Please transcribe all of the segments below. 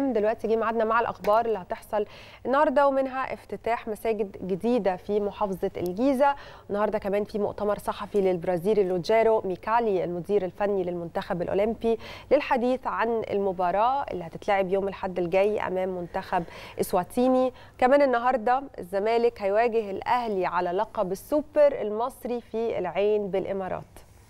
دلوقتي جه ميعادنا مع الاخبار اللي هتحصل النهارده ومنها افتتاح مساجد جديده في محافظه الجيزه النهارده كمان في مؤتمر صحفي للبرازيلي لوجيرو ميكالي المدير الفني للمنتخب الاولمبي للحديث عن المباراه اللي هتتلعب يوم الاحد الجاي امام منتخب اسواتيني كمان النهارده الزمالك هيواجه الاهلي على لقب السوبر المصري في العين بالامارات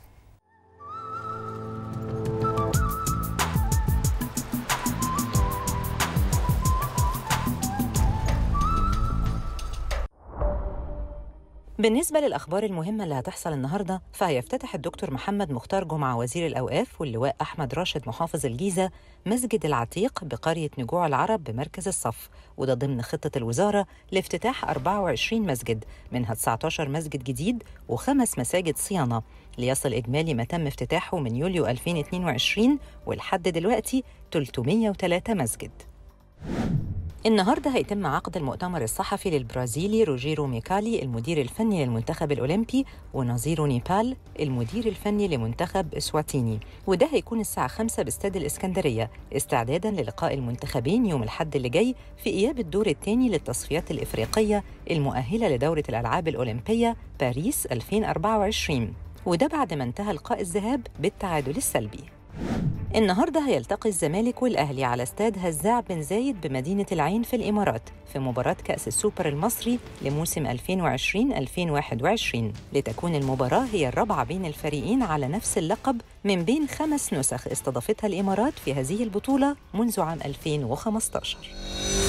بالنسبة للأخبار المهمة اللي هتحصل النهاردة فهيفتتح الدكتور محمد مختار جمعة وزير الأوقاف واللواء أحمد راشد محافظ الجيزة مسجد العتيق بقرية نجوع العرب بمركز الصف وده ضمن خطة الوزارة لافتتاح 24 مسجد منها 19 مسجد جديد وخمس مساجد صيانة ليصل إجمالي ما تم افتتاحه من يوليو 2022 ولحد دلوقتي 303 مسجد النهارده هيتم عقد المؤتمر الصحفي للبرازيلي روجيرو ميكالي المدير الفني للمنتخب الاولمبي ونظيره نيبال المدير الفني لمنتخب اسواتيني وده هيكون الساعه 5 باستاد الاسكندريه استعدادا للقاء المنتخبين يوم الاحد اللي جاي في اياب الدور الثاني للتصفيات الافريقيه المؤهله لدوره الالعاب الاولمبيه باريس 2024 وده بعد ما انتهى لقاء الذهاب بالتعادل السلبي النهارده هيلتقي الزمالك والاهلي على استاد هزاع بن زايد بمدينه العين في الامارات في مباراه كاس السوبر المصري لموسم 2020-2021 لتكون المباراه هي الرابعه بين الفريقين على نفس اللقب من بين خمس نسخ استضافتها الامارات في هذه البطوله منذ عام 2015